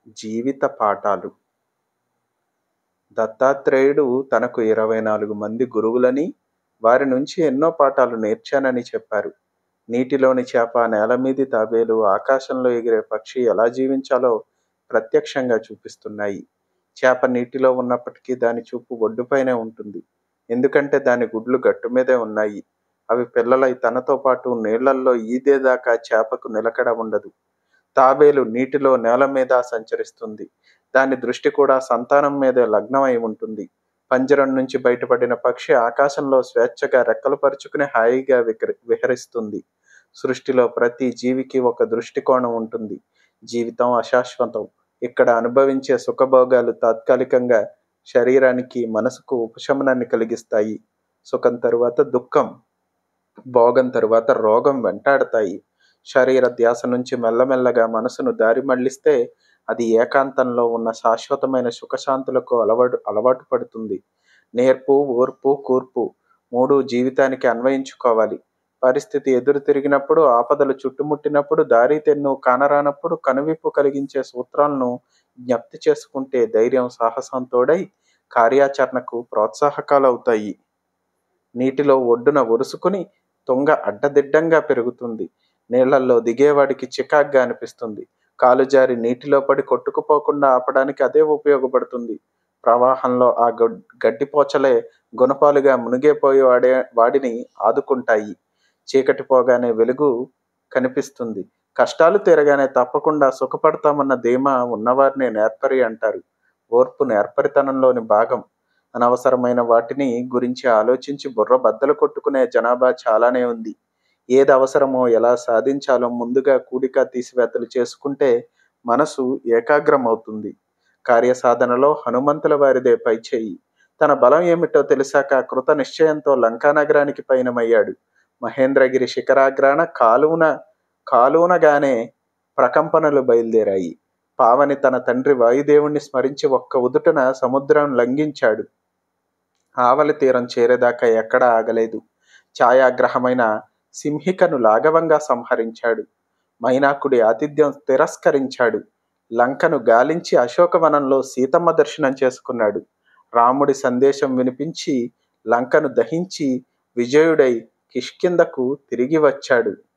జీవిత పాఠాలు దత్తాత్రేయుడు తనకు ఇరవై నాలుగు మంది గురువులని వారి నుంచి ఎన్నో పాఠాలు నేర్చానని చెప్పారు నీటిలోని చేప నేల మీది తాబేలు ఆకాశంలో ఎగిరే పక్షి ఎలా జీవించాలో ప్రత్యక్షంగా చూపిస్తున్నాయి చేప నీటిలో ఉన్నప్పటికీ దాని చూపు ఒడ్డుపైనే ఉంటుంది ఎందుకంటే దాని గుడ్లు గట్టు మీదే ఉన్నాయి అవి పిల్లలై తనతో పాటు నీళ్లల్లో ఈదేదాకా చేపకు నిలకడ ఉండదు తాబేలు నీటిలో నేల మీద సంచరిస్తుంది దాని దృష్టి కూడా సంతానం మీదే లగ్నమై ఉంటుంది పంజరం నుంచి బయటపడిన పక్షి ఆకాశంలో స్వేచ్ఛగా రెక్కలు పరుచుకుని హాయిగా వికరి విహరిస్తుంది సృష్టిలో ప్రతి జీవికి ఒక దృష్టికోణం ఉంటుంది జీవితం అశాశ్వతం ఇక్కడ అనుభవించే సుఖభోగాలు తాత్కాలికంగా శరీరానికి మనసుకు ఉపశమనాన్ని కలిగిస్తాయి సుఖం తరువాత దుఃఖం భోగం తరువాత రోగం వెంటాడతాయి శరీర ధ్యాస నుంచి మెల్లమెల్లగా మనసును దారి మళ్లిస్తే అది ఏకాంతంలో ఉన్న శాశ్వతమైన సుఖశాంతులకు అలవాటు అలవాటు పడుతుంది నేర్పు ఓర్పు కూర్పు మూడు జీవితానికి అన్వయించుకోవాలి పరిస్థితి ఎదురు తిరిగినప్పుడు ఆపదలు చుట్టుముట్టినప్పుడు దారి తెన్ను కానరానప్పుడు కనువిప్పు కలిగించే సూత్రాలను జ్ఞప్తి చేసుకుంటే ధైర్యం సాహసం తోడై కార్యాచరణకు ప్రోత్సాహకాలవుతాయి నీటిలో ఒడ్డున ఒరుసుకుని తుంగ అడ్డదిడ్డంగా పెరుగుతుంది నీళ్లల్లో దిగేవాడికి చికాగ్గా అనిపిస్తుంది కాలు జారి నీటిలో పడి కొట్టుకుపోకుండా ఆపడానికి అదే ఉపయోగపడుతుంది ప్రవాహంలో ఆ గడ్డిపోచలే గుణపాలుగా మునిగిపోయి వాడే వాడిని ఆదుకుంటాయి చీకటి పోగానే వెలుగు కనిపిస్తుంది కష్టాలు తీరగానే తప్పకుండా సుఖపడతామన్న ధీమా ఉన్నవారిని నేర్పరి అంటారు ఓర్పు నేర్పరితనంలోని భాగం అనవసరమైన వాటిని గురించి ఆలోచించి బుర్ర బద్దలు కొట్టుకునే జనాభా చాలానే ఉంది ఏది అవసరమో ఎలా సాధించాలో ముందుగా కూడిక తీసివేతలు చేసుకుంటే మనసు ఏకాగ్రమవుతుంది కార్యసాధనలో హనుమంతుల వారిదే పైచేయి తన బలం ఏమిటో తెలిసాక కృత నిశ్చయంతో లంకా నగరానికి పయనమయ్యాడు మహేంద్రగిరి శిఖరాగ్రాన కాలువన కాలువనగానే ప్రకంపనలు బయలుదేరాయి పావని తన తండ్రి వాయుదేవుణ్ణి స్మరించి ఒక్క ఉదుటన సముద్రం లంఘించాడు ఆవలి తీరం చేరేదాకా ఎక్కడా ఆగలేదు ఛాయాగ్రహమైన సింహికను లాఘవంగా సంహరించాడు మైనాకుడి ఆతిథ్యం తిరస్కరించాడు లంకను గాలించి అశోకవనంలో సీతమ్మ దర్శనం చేసుకున్నాడు రాముడి సందేశం వినిపించి లంకను దహించి విజయుడై కిష్కిందకు తిరిగి వచ్చాడు